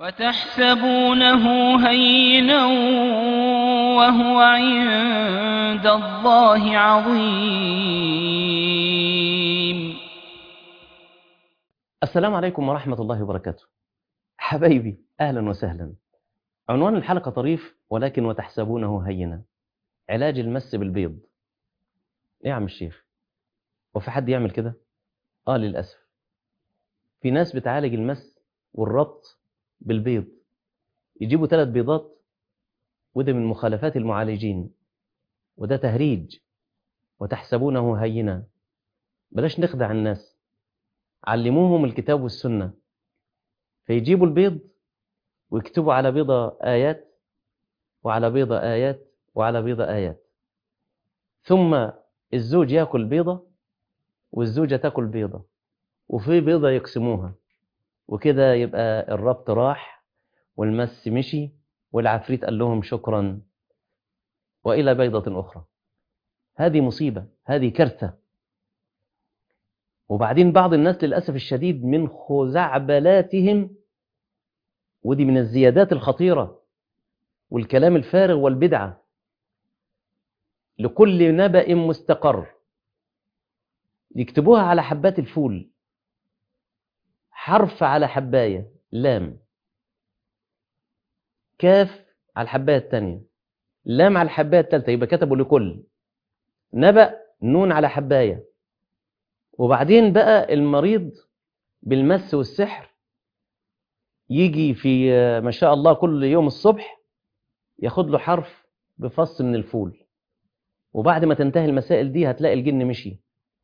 وتحسبونه هينا وهو عند الله عظيم السلام عليكم ورحمة الله وبركاته حبايبي أهلا وسهلا عنوان الحلقة طريف ولكن وتحسبونه هينا علاج المس بالبيض إيه يا عم الشيخ وفي حد يعمل كده آه للأسف في ناس بتعالج المس والربط بالبيض يجيبوا ثلاث بيضات وده من مخالفات المعالجين وده تهريج وتحسبونه هينا بلاش نخدع الناس علموهم الكتاب والسنة فيجيبوا البيض ويكتبوا على بيضة آيات وعلى بيضة آيات وعلى بيضة آيات ثم الزوج يأكل بيضة والزوجة تأكل بيضة وفي بيضة يقسموها وكده يبقى الربط راح والمس مشي والعفريت قال لهم شكرا وإلى بيضة أخرى هذه مصيبة هذه كارثة وبعدين بعض الناس للأسف الشديد من خزعبلاتهم ودي من الزيادات الخطيرة والكلام الفارغ والبدعة لكل نبأ مستقر يكتبوها على حبات الفول حرف على حباية لام كاف على الحباية الثانية لام على الحباية الثالثة يبقى كتبوا لكل نبأ نون على حباية وبعدين بقى المريض بالمس والسحر يجي في ما شاء الله كل يوم الصبح ياخد له حرف بفص من الفول وبعد ما تنتهي المسائل دي هتلاقي الجن مشي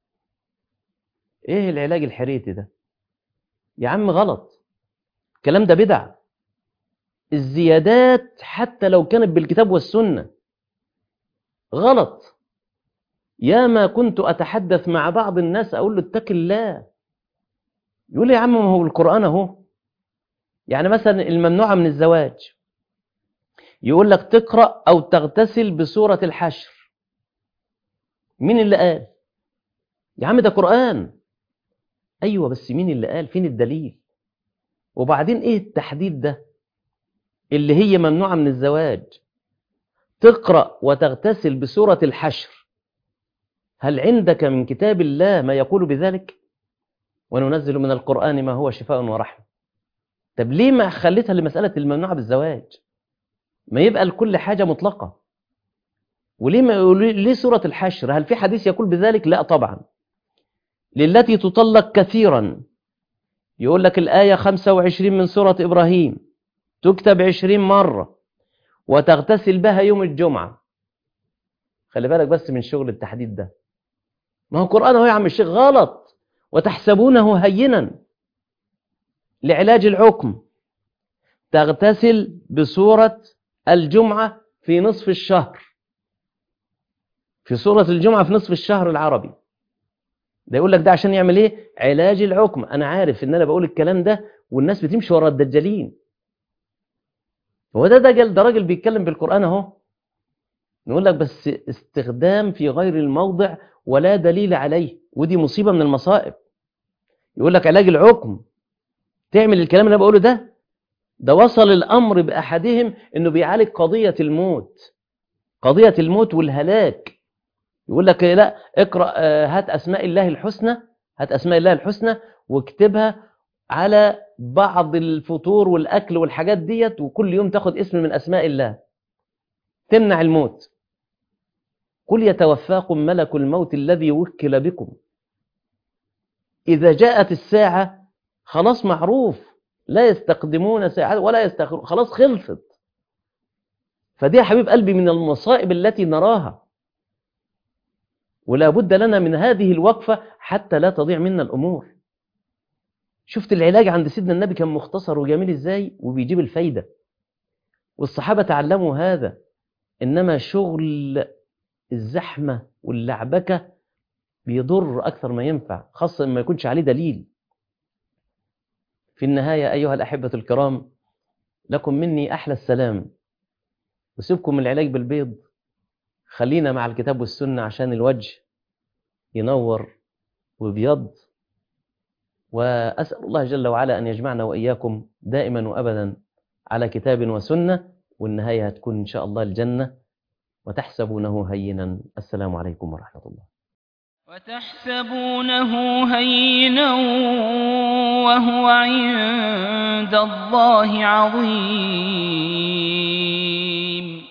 ايه العلاج الحريتي ده يا عم غلط الكلام ده بدع الزيادات حتى لو كانت بالكتاب والسنة غلط يا ما كنت أتحدث مع بعض الناس أقول له اتق الله يقول لي يا عم ما هو القرآن أهو يعني مثلا الممنوعة من الزواج يقول لك تقرأ أو تغتسل بسورة الحشر مين اللي قال يا عم ده قرآن أيوة بس مين اللي قال فين الدليل وبعدين إيه التحديد ده اللي هي ممنوعة من الزواج تقرأ وتغتسل بسورة الحشر هل عندك من كتاب الله ما يقول بذلك وننزل من القرآن ما هو شفاء ورحمة طب ليه ما خليتها لمسألة الممنوعة بالزواج ما يبقى لكل حاجة مطلقة وليه ما ليه سورة الحشر هل في حديث يقول بذلك لا طبعا للتي تطلق كثيرا يقول لك الآية 25 من سورة إبراهيم تكتب 20 مرة وتغتسل بها يوم الجمعة خلي بالك بس من شغل التحديد ده ما هو القرآن هو يا عم الشيخ غلط وتحسبونه هينا لعلاج العقم تغتسل بسورة الجمعة في نصف الشهر في سورة الجمعة في نصف الشهر العربي ده يقول لك ده عشان يعمل ايه علاج العقم انا عارف ان انا بقول الكلام ده والناس بتمشي ورا الدجالين هو ده دجل ده راجل بيتكلم بالقرآن اهو نقول لك بس استخدام في غير الموضع ولا دليل عليه ودي مصيبة من المصائب يقول لك علاج العقم تعمل الكلام اللي انا بقوله ده ده وصل الامر باحدهم انه بيعالج قضية الموت قضية الموت والهلاك يقول لك لا اقرأ هات اسماء الله الحسنى هات اسماء الله الحسنى واكتبها على بعض الفطور والاكل والحاجات ديت وكل يوم تاخد اسم من اسماء الله تمنع الموت قل يتوفاكم ملك الموت الذي وكل بكم إذا جاءت الساعة خلاص معروف لا يستقدمون ساعة ولا يستخرون خلاص خلصت فدي يا حبيب قلبي من المصائب التي نراها ولا بد لنا من هذه الوقفة حتى لا تضيع منا الأمور شفت العلاج عند سيدنا النبي كان مختصر وجميل ازاي وبيجيب الفايدة والصحابة تعلموا هذا إنما شغل الزحمة واللعبكة بيضر أكثر ما ينفع خاصة ما يكونش عليه دليل في النهاية أيها الأحبة الكرام لكم مني أحلى السلام وسيبكم من العلاج بالبيض خلينا مع الكتاب والسنة عشان الوجه ينور وبيض وأسأل الله جل وعلا أن يجمعنا وإياكم دائما وأبدا على كتاب وسنة والنهاية هتكون إن شاء الله الجنة وتحسبونه هينا السلام عليكم ورحمة الله وتحسبونه هينا وهو عند الله عظيم